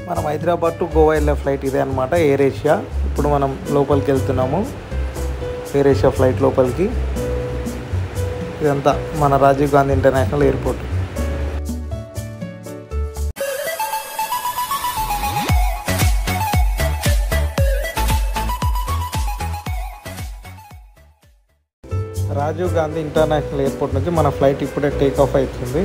మనం హైదరాబాద్ టు గోవా వెళ్ళే ఫ్లైట్ ఇదే అనమాట ఎయిర్ ఏషియా ఇప్పుడు మనం లోపలికి వెళ్తున్నాము ఎయిర్ ఏషియా ఫ్లైట్ లోపలికి ఇదంతా మన Rajiv Gandhi international airport Rajiv Gandhi international airport నుంచి మన ఫ్లైట్ ఇప్పుడే టేక్ ఆఫ్ అవుతుంది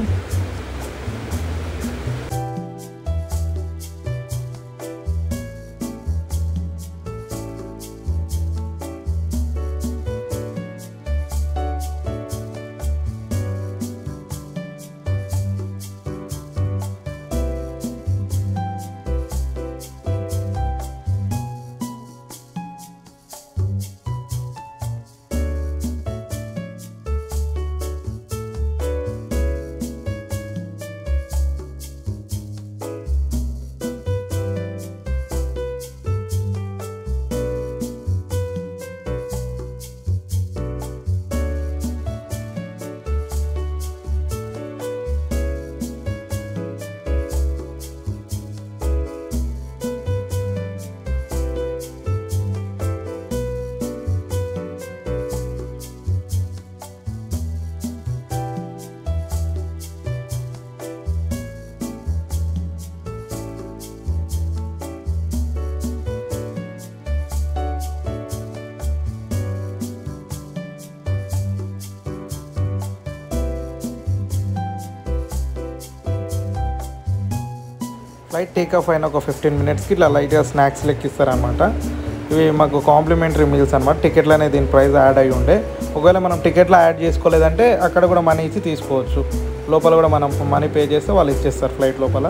ఫ్లైట్ టేక్ ఆఫ్ అయిన ఒక ఫిఫ్టీన్ మినిట్స్కి ఇట్లా లైట్గా స్నాక్స్ లెక్కిస్తారనమాట ఇవి మాకు కాంప్లిమెంటరీ మీల్స్ అనమాట టికెట్లు అనేది దీని ప్రైస్ యాడ్ అయి ఉండే ఒకవేళ మనం టికెట్లో యాడ్ చేసుకోలేదంటే అక్కడ కూడా మనీ ఇచ్చి తీసుకోవచ్చు లోపల కూడా మనం మనీ పే చేస్తే వాళ్ళు ఇచ్చేస్తారు ఫ్లైట్ లోపల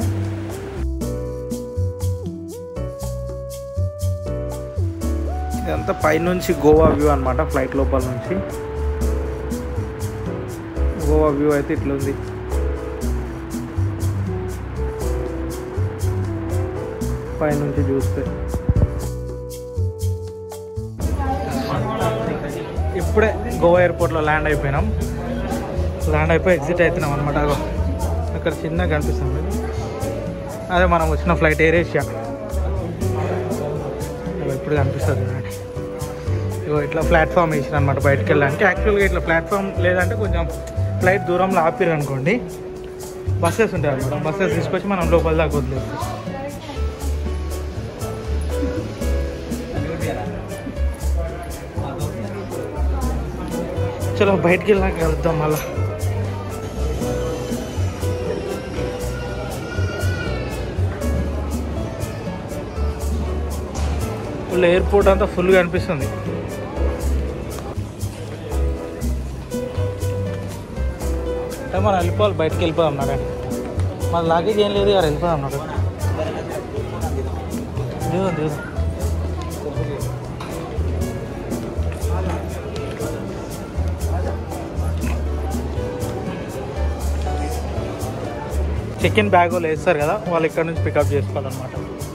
ఇదంతా పైనుంచి గోవా వ్యూ అనమాట ఫ్లైట్ లోపల నుంచి గోవా వ్యూ అయితే ఇట్లుంది పైనుంచి చూస్తే ఇప్పుడే గోవా ఎయిర్పోర్ట్లో ల్యాండ్ అయిపోయినాం ల్యాండ్ అయిపోయి ఎగ్జిట్ అవుతున్నాం అనమాట అగో అక్కడ చిన్నగా కనిపిస్తుంది అదే మనం వచ్చిన ఫ్లైట్ ఎయిర్ ఏషియా అగో ఇప్పుడు కనిపిస్తుంది చూడండి. ఇగో ఇట్లా ప్లాట్ఫామ్ వేసిన అనమాట బయటకు వెళ్ళడానికి యాక్చువల్గా ఇట్లా ప్లాట్ఫామ్ లేదంటే కొంచెం ఫ్లైట్ దూరంలో ఆపిరు అనుకోండి బస్సెస్ ఉంటాయి అనమాట బస్సెస్ తీసుకొచ్చి మనం లోపల దాకా వదిలేస్తాం చలో బయటికి వెళ్ళాక కలుద్దాం మళ్ళా ఫుల్ ఎయిర్పోర్ట్ అంతా ఫుల్గా అనిపిస్తుంది అంటే మనం వెళ్ళిపోవాలి బయటికి వెళ్ళిపోదాం నాడే మన లాగేజ్ ఏం లేదు గారు వెళ్ళిపోదాం నాడు దిగుదాం దిగుదాం చెక్ ఇన్ బ్యాగ్ వాళ్ళు వేస్తారు కదా వాళ్ళు ఇక్కడ నుంచి పికప్ చేసుకోవాలన్నమాట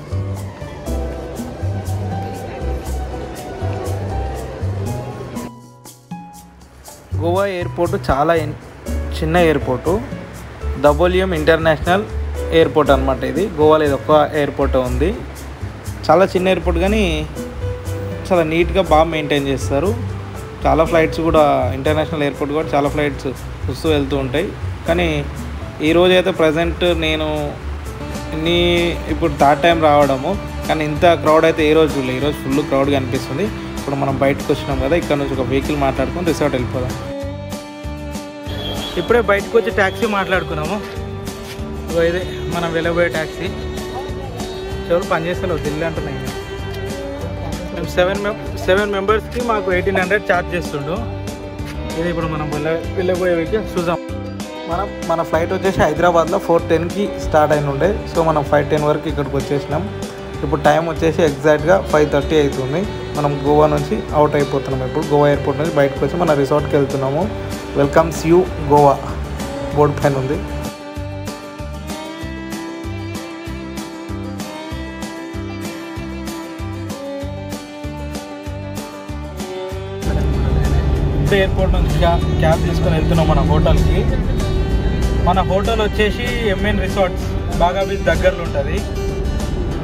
గోవా ఎయిర్పోర్ట్ చాలా ఇన్- చిన్న ఎయిర్పోర్టు డబుల్యూఎం ఇంటర్నేషనల్ ఎయిర్పోర్ట్ అనమాట ఇది గోవాలో ఇది ఒక్క ఎయిర్పోర్ట్ ఉంది చాలా చిన్న ఎయిర్పోర్ట్ కానీ చాలా నీట్గా బాగా మెయింటైన్ చేస్తారు చాలా ఫ్లైట్స్ కూడా ఇంటర్నేషనల్ ఎయిర్పోర్ట్ కూడా చాలా ఫ్లైట్స్ వస్తూ వెళ్తూ ఉంటాయి కానీ ఈరోజు అయితే ప్రజెంట్ నేను నీ ఇప్పుడు థర్డ్ టైం రావడము కానీ ఇంత క్రౌడ్ అయితే ఏ రోజు చూడలేదు ఈరోజు ఫుల్ క్రౌడ్గా అనిపిస్తుంది ఇప్పుడు మనం బయటకు వచ్చినాం కదా ఇక్కడ నుంచి ఒక వెహికల్ మాట్లాడుకొని రిసార్ట్ వెళ్ళిపోదాం ఇప్పుడే బయటకు వచ్చి ట్యాక్సీ మాట్లాడుకున్నాము ఇగో ఇదే మనం వెళ్ళబోయే ట్యాక్సీ ఎవరు పని చేస్తలేవు ఢిల్లీ అంటున్నాయి ఇంకా. మేము సెవెన్ మెం సెవెన్ మెంబర్స్కి మాకు ఎయిటీన్ హండ్రెడ్ ఛార్జ్ చేస్తుండు ఇది ఇప్పుడు మనం వెళ్ళ వెళ్ళబోయే వెహికల్ చూద్దాం మనం మన ఫ్లైట్ వచ్చేసి హైదరాబాద్లో ఫోర్ టెన్కి స్టార్ట్ అయిన ఉండే సో మనం ఫైవ్ టెన్ వరకు ఇక్కడికి వచ్చేసినాం ఇప్పుడు టైం వచ్చేసి ఎగ్జాక్ట్గా ఫైవ్ థర్టీ అవుతుంది మనం గోవా నుంచి అవుట్ అయిపోతున్నాం ఇప్పుడు గోవా ఎయిర్పోర్ట్ నుంచి బయటకు వచ్చి మన రిసార్ట్కి వెళ్తున్నాము వెల్కమ్స్ యూ గోవా బోర్డు పైన ఉంది ఇప్పుడు ఎయిర్పోర్ట్ నుంచి క్యాబ్ క్యాబ్ తీసుకొని వెళ్తున్నాం మన హోటల్కి మన హోటల్ వచ్చేసి ఎంఎన్ రిసార్ట్స్ బాగా బీచ్ దగ్గరలో ఉంటుంది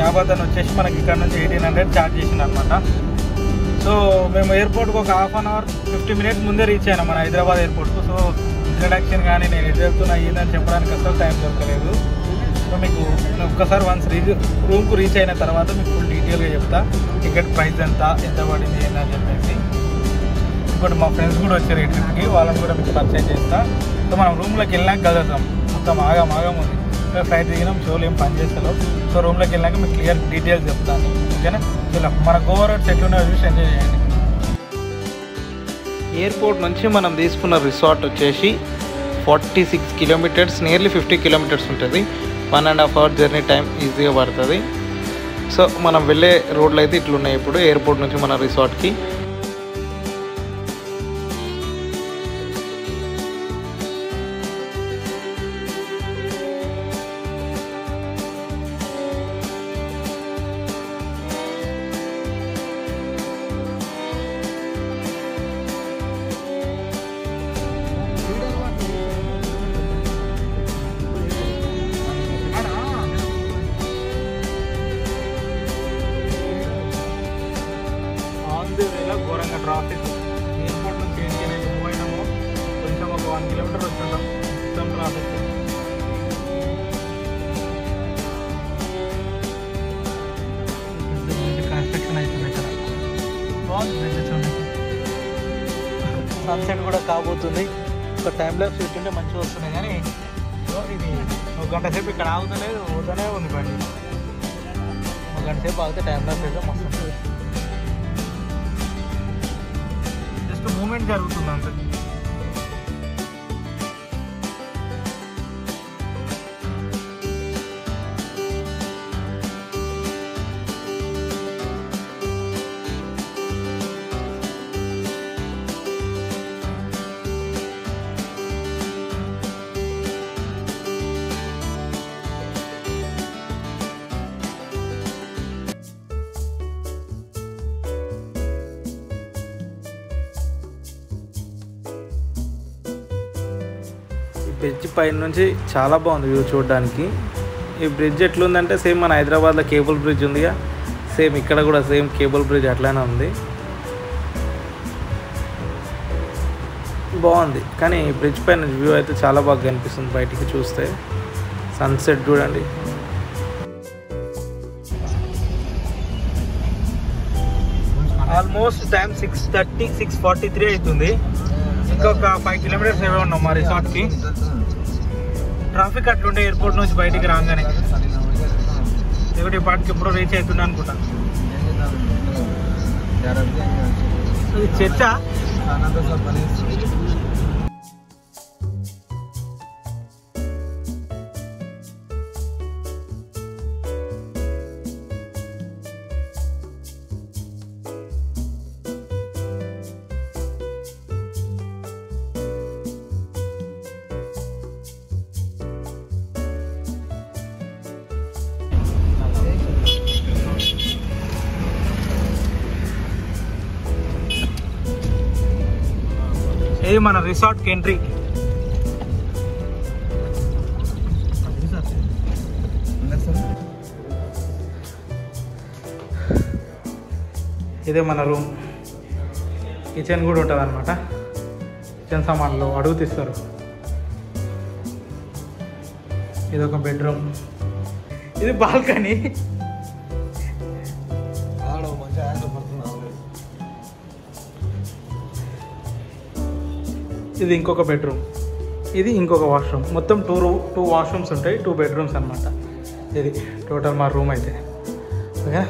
క్యాబ్ అతను వచ్చేసి మనకి ఇక్కడ నుంచి ఎయిటీన్ హండ్రెడ్ ఛార్జ్ చేసిండు అనమాట సో మేము ఎయిర్పోర్ట్కి ఒక half an hour fifty minutes ముందే రీచ్ అయినా మన హైదరాబాద్ ఎయిర్పోర్ట్కు సో ఇంట్రడక్షన్ కానీ నేను ఎటు వెళ్తున్నా ఏందని చెప్పడానికి అసలు టైం దొరకలేదు సో మీకు నేను ఒక్కసారి వన్స్ రీచ్ రూమ్కు రీచ్ అయిన తర్వాత మీకు ఫుల్ డీటెయిల్గా చెప్తా టికెట్ ప్రైస్ ఎంత ఎంత పడింది ఏంటని చెప్పేసి ఇంకోటి మా ఫ్రెండ్స్ కూడా వచ్చారు ఈ ట్రిప్కి వాళ్ళని కూడా మీకు పరిచయం చేస్తా సో మనం రూమ్లోకి వెళ్ళినాక కలుగుతాం మొత్తం ఆగం ఆగం ఉంది సో ఫ్లైట్ దిగినాం షోలు ఏం పని చేస్తలేవు సో రూమ్లోకి వెళ్ళాక మీకు క్లియర్ డీటెయిల్స్ చెప్తాను ఓకేనా ఇలా మన గోవా రోడ్ సెట్ ఉన్న చూసి ఎంజాయ్ చేయండి ఎయిర్పోర్ట్ నుంచి మనం తీసుకున్న రిసార్ట్ వచ్చేసి forty six kilometres nearly fifty kilometres ఉంటుంది one and half hour journey time ఈజీగా పడుతుంది సో మనం వెళ్ళే రోడ్లు అయితే ఇట్లున్నాయి ఇప్పుడు ఎయిర్పోర్ట్ నుంచి మన రిసార్ట్కి ఆన్ ది వేలో ఘోరంగా ట్రాఫిక్ ఎయిర్పోర్ట్ నుంచి ఏంటి అనేది మూవ్ అయినాము కొంచెం ఒక వన్ కిలోమీటర్ వచ్చుంటాం మొత్తం ట్రాఫిక్ కన్స్ట్రక్షన్ అవుతుంది ఇక్కడ బాగుంది బ్రిడ్జ్ చూడండి సన్సెట్ కూడా కాబోతుంది ఒక టైం ల్యాబ్స్ పెట్టుంటే మంచిగా వస్తున్నాయి కానీ ఇదిగో ఇది ఒక గంట సేపు ఇక్కడ ఆగుతలేదు పోతూనే ఉంది బండి ఒక గంట సేపు ఆగితే టైం ల్యాబ్స్ అయితే మస్తు ఉంటుంది జస్ట్ మూమెంట్ జరుగుతుంది అంతే ఈ బ్రిడ్జ్ పైన నుంచి చాలా బాగుంది వ్యూ చూడడానికి ఈ బ్రిడ్జ్ ఎట్లుందంటే సేమ్ మన హైదరాబాద్లో కేబుల్ బ్రిడ్జ్ ఉందిగా సేమ్ ఇక్కడ కూడా సేమ్ కేబుల్ బ్రిడ్జ్ అట్లానే ఉంది బాగుంది కానీ ఈ బ్రిడ్జ్ పైన వ్యూ అయితే చాలా బాగా కనిపిస్తుంది బయటికి చూస్తే సన్సెట్ చూడండి almost time six thirty six forty three అవుతుంది ఇంకొక ఫైవ్ కిలోమీటర్స్ ఏవో ఉన్నాం మా రిసార్ట్కి ట్రాఫిక్ అట్లుండే ఎయిర్పోర్ట్ నుంచి బయటికి రాగానే ఒకటి పాటికి ఎప్పుడో రీచ్ అవుతున్నా అనుకుంటా ఇది చర్చ ఇది మన రిసార్ట్కి ఎంట్రీ ఇదే మన రూమ్ కిచెన్ కూడా ఉంటుంది అనమాట కిచెన్ సామాన్లు అడుగు తీస్తారు ఇది ఒక బెడ్రూమ్ ఇది బాల్కనీ ఇది ఇంకొక బెడ్రూమ్ ఇది ఇంకొక వాష్రూమ్ మొత్తం టూ రూ టూ వాష్రూమ్స్ ఉంటాయి టూ బెడ్రూమ్స్ అనమాట ఇది టోటల్ మా రూమ్ అయితే ఓకే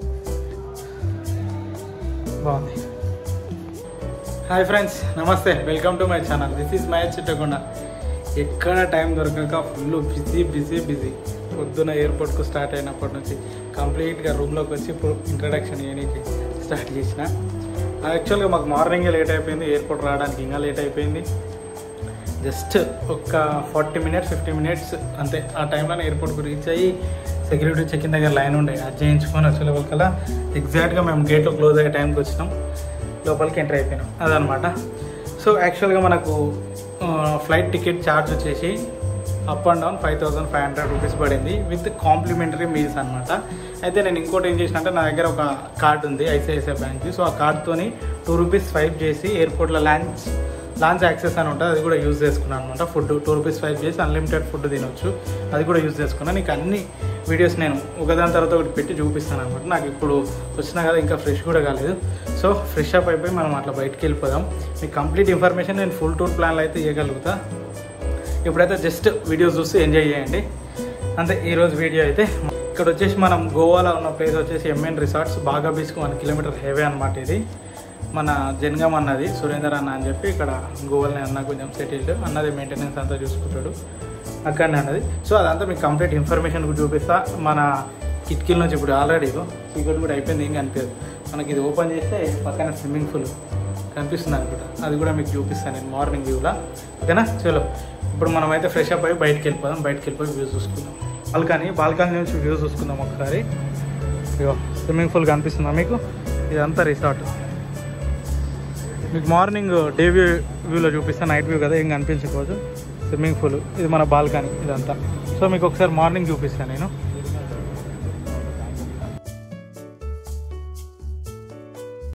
బాగుంది హాయ్ ఫ్రెండ్స్ నమస్తే welcome to my channel this is Mahesh Chittakonda ఎక్కడ టైం దొరకక ఫుల్ బిజీ బిజీ బిజీ పొద్దున ఎయిర్పోర్ట్కు స్టార్ట్ అయినప్పటి నుంచి కంప్లీట్గా రూమ్లోకి వచ్చి ఇప్పుడు ఇంట్రడక్షన్ చేయడానికి స్టార్ట్ చేసిన యాక్చువల్గా మాకు మార్నింగే లేట్ అయిపోయింది ఎయిర్పోర్ట్ రావడానికి ఇంకా లేట్ అయిపోయింది జస్ట్ ఒక ఫార్టీ మినిట్స్ ఫిఫ్టీ మినిట్స్ అంతే ఆ టైంలో ఎయిర్పోర్ట్కి రీచ్ అయ్యి సెక్యూరిటీ చెక్ ఇన్ దగ్గర లైన్ ఉండే అది చేయించుకొని వచ్చే లోపలికల్లా ఎగ్జాక్ట్గా మేము గేట్లో క్లోజ్ అయ్యే టైంకి వచ్చినాం లోపలికి ఎంటర్ అయిపోయినాం అదనమాట సో యాక్చువల్గా మనకు ఫ్లైట్ టికెట్ ఛార్జ్ వచ్చేసి up and down five thousand five hundred rupees పడింది విత్ కాంప్లిమెంటరీ మీల్స్ అనమాట అయితే నేను ఇంకోటి ఏం చేసిన అంటే నా దగ్గర ఒక కార్డ్ ఉంది ఐసిఐసిఐ బ్యాంక్కి సో ఆ కార్డ్తోని టూ రూపీస్ స్వైప్ చేసి ఎయిర్పోర్ట్లో లాంచ్ లాంచ్ యాక్సెస్ అని ఉంటుంది అది కూడా యూజ్ చేసుకున్నాను అనమాట ఫుడ్ టూ రూపీస్ స్వైప్ చేసి అన్లిమిటెడ్ ఫుడ్ తినొచ్చు అది కూడా యూజ్ చేసుకున్నాను నీకు అన్ని వీడియోస్ నేను ఒకదాని తర్వాత ఒకటి పెట్టి చూపిస్తాను అనమాట నాకు ఇప్పుడు వచ్చినా కదా ఇంకా ఫ్రెష్ కూడా కాలేదు సో ఫ్రెష్ అప్ అయిపోయి మనం అట్లా బయటికి వెళ్ళిపోదాం మీకు కంప్లీట్ ఇన్ఫర్మేషన్ నేను ఫుల్ టూర్ ప్లాన్లో అయితే ఇవ్వగలుగుతా ఇప్పుడైతే జస్ట్ వీడియోస్ చూసి ఎంజాయ్ చేయండి అంతే ఈరోజు వీడియో అయితే ఇక్కడ వచ్చేసి మనం గోవాలో ఉన్న ప్లేస్ వచ్చేసి ఎంఎన్ రిసార్ట్స్ బాగా బీచ్కి వన్ కిలోమీటర్ హైవే అనమాట ఇది మన జనగం అన్నది సురేందర్ అన్న అని చెప్పి ఇక్కడ గోవాలని అన్న కొంచెం సెటిల్డ్ అన్నది మెయింటెనెన్స్ అంతా చూసుకుంటాడు అక్కడనే అన్నది సో అదంతా మీకు కంప్లీట్ ఇన్ఫర్మేషన్ కూడా చూపిస్తా మన కిటికీల నుంచి ఇప్పుడు ఆల్రెడీ చీకటి కూడా అయిపోయింది ఏం కనిపించదు మనకి ఇది ఓపెన్ చేస్తే పక్కన స్విమ్మింగ్ పూల్ కనిపిస్తుంది అనుకుంటా అది కూడా మీకు చూపిస్తాను నేను మార్నింగ్ వ్యూలా ఓకేనా చలో ఇప్పుడు మనం అయితే ఫ్రెష్ అప్ అయ్యి బయటికి వెళ్ళిపోదాం బయటికి వెళ్ళిపోయి వ్యూ చూసుకుందాం బాల్కనీ బాల్కనీ నుంచి వ్యూ చూసుకుందాం ఒకసారి ఇగో స్విమ్మింగ్ పూల్ కనిపిస్తుందా మీకు ఇదంతా రిసార్ట్ మీకు మార్నింగ్ డే వ్యూ వ్యూలో చూపిస్తాను నైట్ వ్యూ కదా ఏం కనిపించకపోవచ్చు స్విమ్మింగ్ పూల్ ఇది మన బాల్కనీ ఇదంతా సో మీకు ఒకసారి మార్నింగ్ చూపిస్తాను నేను